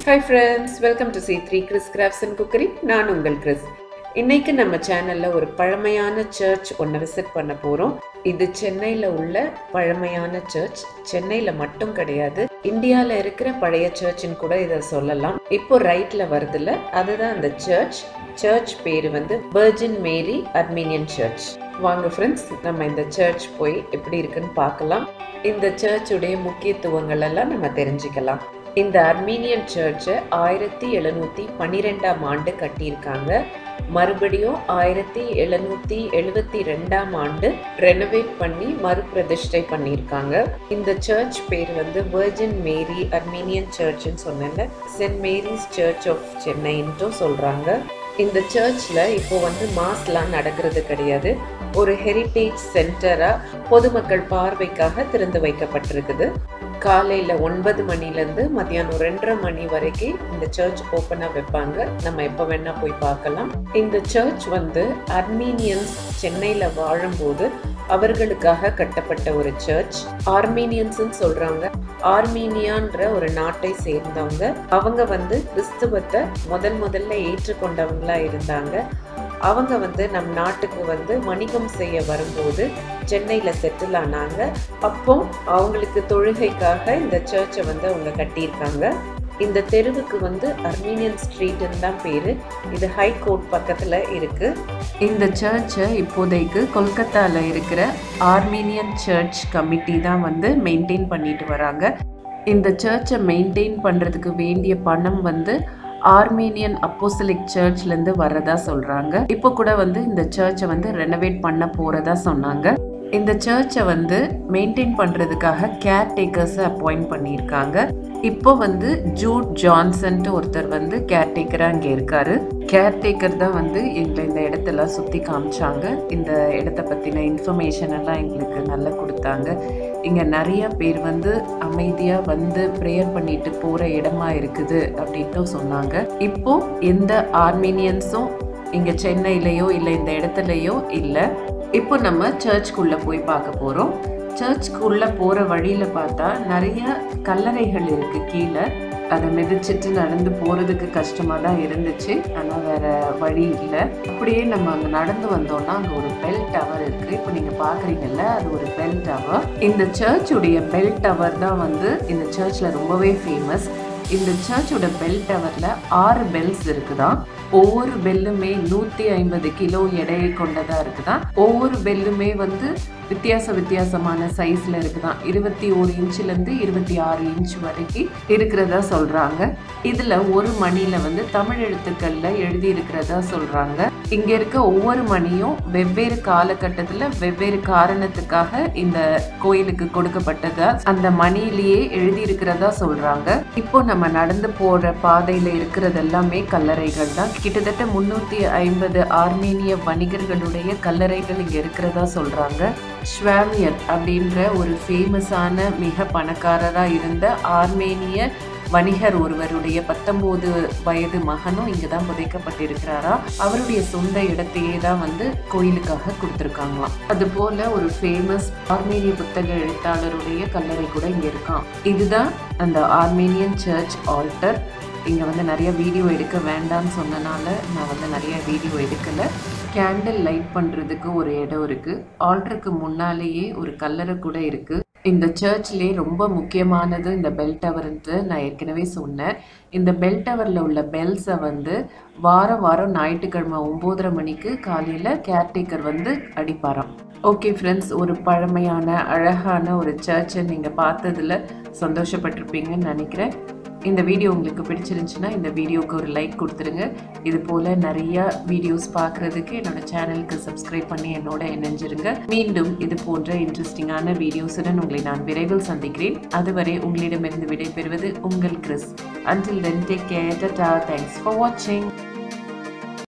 hi friends welcome to C three Chris crafts and cookery நான் உங்கள் Chris இன்னைக்கு நம்ம சேனல்ல ஒரு பழமையான சர்ச் ஒன்று விசிட் பண்ண போறோம் இது சென்னையில் உள்ள பழமையான சர்ச் சென்னையில் மட்டும் கிடையாது இந்தியாவில் இருக்கிற பழைய சர்ச்னு கூட இதை சொல்லலாம் இப்போ ரைட்ல வருதுல்ல அதுதான் அந்த சர்ச் சர்ச் பேர் வந்து பர்ஜின் மேரி அர்மீனியன் சர்ச் வாங்க ஃப்ரெண்ட்ஸ் நம்ம இந்த சர்ச் போய் எப்படி இருக்குன்னு பார்க்கலாம் இந்த சர்ச்சுடைய முக்கியத்துவங்கள் எல்லாம் நம்ம தெரிஞ்சுக்கலாம் இந்த அர்மீனியன் சர்ச்சை ஆயிரத்தி எழுநூத்தி பன்னிரெண்டாம் ஆண்டு கட்டியிருக்காங்க மறுபடியும் ஆயிரத்தி எழுநூத்தி எழுபத்தி ரெண்டாம் ஆண்டு ரெனோவேட் பண்ணி மறுபிரதிஷ்டை பண்ணியிருக்காங்க இந்த சர்ச் பேர் வந்து வெர்ஜின் மேரி அர்மீனியன் சர்ச்னு சொன்னேன்ல சென்ட் மேரிஸ் சர்ச் ஆஃப் சென்னைன்ட்டும் சொல்றாங்க இந்த சர்ச்சில் இப்போ வந்து மாஸ்லாம் நடக்கிறது கிடையாது ஒரு ஹெரிட்டேஜ் சென்டரா பொதுமக்கள் பார்வைக்காக திறந்து வைக்கப்பட்டிருக்குது காலையில் ஒன்பது மணிலேருந்து மத்தியானம் ரெண்டரை மணி வரைக்கும் இந்த சர்ச் ஓப்பனாக வைப்பாங்க நம்ம எப்போ வேணா போய் பார்க்கலாம் இந்த சர்ச் வந்து அர்மீனியன்ஸ் சென்னையில் வாழும்போது அவர்களுக்காக கட்டப்பட்ட ஒரு சர்ச் ஆர்மீனியன்ஸ்னு சொல்றாங்க ஆர்மீனியான்ற ஒரு நாட்டை சேர்ந்தவங்க அவங்க வந்து கிறிஸ்துவத்தை முதல் முதல்ல ஏற்றுக்கொண்டவங்களா இருந்தாங்க அவங்க வந்து நம் நாட்டுக்கு வந்து வணிகம் செய்ய வரும்போது சென்னையில் செட்டில் ஆனாங்க அப்போ அவங்களுக்கு தொழுகைக்காக இந்த சர்ச்சை வந்து அவங்க கட்டியிருக்காங்க இந்த தெருவுக்கு வந்து அர்மீனியன் ஸ்ட்ரீட்னு தான் பேர் இது ஹை கோர்ட் பக்கத்தில் இருக்கு இந்த சர்ச்சை இப்போதைக்கு கொல்கத்தாவில் இருக்கிற ஆர்மீனியன் சர்ச் கமிட்டி தான் வந்து மெயின்டைன் பண்ணிட்டு வராங்க இந்த சர்ச்சை மெயின்டைன் பண்ணுறதுக்கு வேண்டிய பணம் வந்து ஆர்மீனியன் அப்போசலிக் சர்ச்லேருந்து வர்றதா சொல்கிறாங்க இப்போ கூட வந்து இந்த சர்ச்சை வந்து ரெனோவேட் பண்ண போகிறதா சொன்னாங்க இந்த சர்ச்சை வந்து மெயின்டைன் பண்ணுறதுக்காக கேர் டேக்கர்ஸை அப்பாயிண்ட் பண்ணியிருக்காங்க இப்போ வந்து ஜூட் ஜான்சன்ட்டு ஒருத்தர் வந்து கேர் டேக்கராக இங்கே இருக்காரு கேர் டேக்கர் தான் வந்து எங்களை இந்த இடத்தெல்லாம் சுற்றி காமிச்சாங்க இந்த இடத்த பற்றின இன்ஃபர்மேஷன் எல்லாம் எங்களுக்கு நல்லா கொடுத்தாங்க இங்கே நிறைய பேர் வந்து அமைதியாக வந்து ப்ரேயர் பண்ணிட்டு போகிற இடமா இருக்குது அப்படின்ட்டு சொன்னாங்க இப்போ எந்த ஆர்மீனியன்ஸும் இங்கே சென்னையிலையோ இல்லை இந்த இடத்துலையோ இல்லை இப்போ நம்ம சர்ச்குள்ளே போய் பார்க்க போகிறோம் சர்ச்குள்ளே போகிற வழியில் பார்த்தா நிறைய கல்லறைகள் இருக்குது கீழே அதை மிதிச்சிட்டு நடந்து போகிறதுக்கு கஷ்டமாக தான் இருந்துச்சு ஆனால் வேறு வழி இல்லை அப்படியே நம்ம அங்கே நடந்து வந்தோம்னா அங்கே ஒரு பெல் டவர் இருக்குது இப்போ நீங்கள் பார்க்குறீங்கல்ல அது ஒரு பெல் டவர் இந்த சர்ச்சுடைய பெல் டவர் தான் வந்து இந்த சர்ச்சில் ரொம்பவே ஃபேமஸ் இந்த சர்ச்சோட பெல் டவரில் ஆறு பெல்ஸ் இருக்குதான் ஒவ்வொரு பெல்லுமே நூற்றி ஐம்பது கிலோ எடையை கொண்டதாக இருக்குதான் ஒவ்வொரு பெல்லுமே வந்து வித்தியாச வித்தியாசமான சைஸில் இருக்குதான் இருபத்தி ஒரு இன்ச்சுலேருந்து இருபத்தி ஆறு இன்ச் வரைக்கும் இருக்கிறதா சொல்கிறாங்க இதில் ஒரு மணியில் வந்து தமிழ் எழுத்துக்களில் எழுதி இருக்கிறதா சொல்கிறாங்க இங்கே இருக்க ஒவ்வொரு மணியும் வெவ்வேறு காலகட்டத்தில் வெவ்வேறு காரணத்துக்காக இந்த கோயிலுக்கு கொடுக்கப்பட்டதா அந்த மணியிலேயே எழுதி இருக்கிறதா சொல்கிறாங்க இப்போ நம்ம நடந்து போகிற பாதையில் இருக்கிறது எல்லாமே கல்லறைகள் தான் கிட்டத்தட்ட முன்னூற்றி ஐம்பது ஆர்மேனிய வணிகர்களுடைய கல்லறைகள் இங்கே இருக்கிறதா சொல்கிறாங்க ஸ்வாமியர் அப்படின்ற ஒரு ஃபேமஸான மிக பணக்காரராக இருந்த ஆர்மேனிய வணிகர் ஒருவருடைய பத்தொம்போது வயது மகனும் இங்கே தான் புதைக்கப்பட்டிருக்கிறாரா அவருடைய சொந்த இடத்தையே தான் வந்து கோயிலுக்காக கொடுத்துருக்காங்களாம் அது போல ஒரு ஃபேமஸ் ஆர்மேனிய புத்தக எழுத்தாளருடைய கல்லறை கூட இங்கே இருக்கான் இதுதான் அந்த ஆர்மேனியன் சர்ச் ஆல்டர் இங்கே வந்து நிறைய வீடியோ எடுக்க வேண்டாம்னு சொன்னனால நான் வந்து நிறைய வீடியோ எடுக்கலை கேண்டில் லைட் பண்ணுறதுக்கு ஒரு இடம் இருக்குது ஆல்டருக்கு முன்னாலேயே ஒரு கல்லறை கூட இருக்குது இந்த சர்ச்லேயே ரொம்ப முக்கியமானது இந்த பெல் டவர்ன்ட்டு நான் ஏற்கனவே சொன்னேன் இந்த பெல் டவரில் உள்ள பெல்ஸை வந்து வாரம் வாரம் ஞாயிற்றுக்கிழமை ஒம்போதரை மணிக்கு காலையில் கேர்டேக்கர் வந்து அடிப்பாராம் ஓகே ஃப்ரெண்ட்ஸ் ஒரு பழமையான அழகான ஒரு சர்ச்சை நீங்கள் பார்த்ததில் சந்தோஷப்பட்டிருப்பீங்கன்னு நினைக்கிறேன் இந்த வீடியோ உங்களுக்கு பிடிச்சிருந்துச்சுன்னா இந்த வீடியோவுக்கு ஒரு லைக் கொடுத்துருங்க இது போல் நிறைய வீடியோஸ் பார்க்குறதுக்கு என்னோட சேனலுக்கு சப்ஸ்கிரைப் பண்ணி என்னோட இணைஞ்சிருங்க மீண்டும் இது போன்ற இன்ட்ரெஸ்டிங்கான வீடியோஸுடன் உங்களை நான் விரைவில் சந்திக்கிறேன் அதுவரை உங்களிடமிருந்து விடைபெறுவது உங்கள் Chris until then take care டா தேங்க்ஸ் ஃபார் வாட்சிங்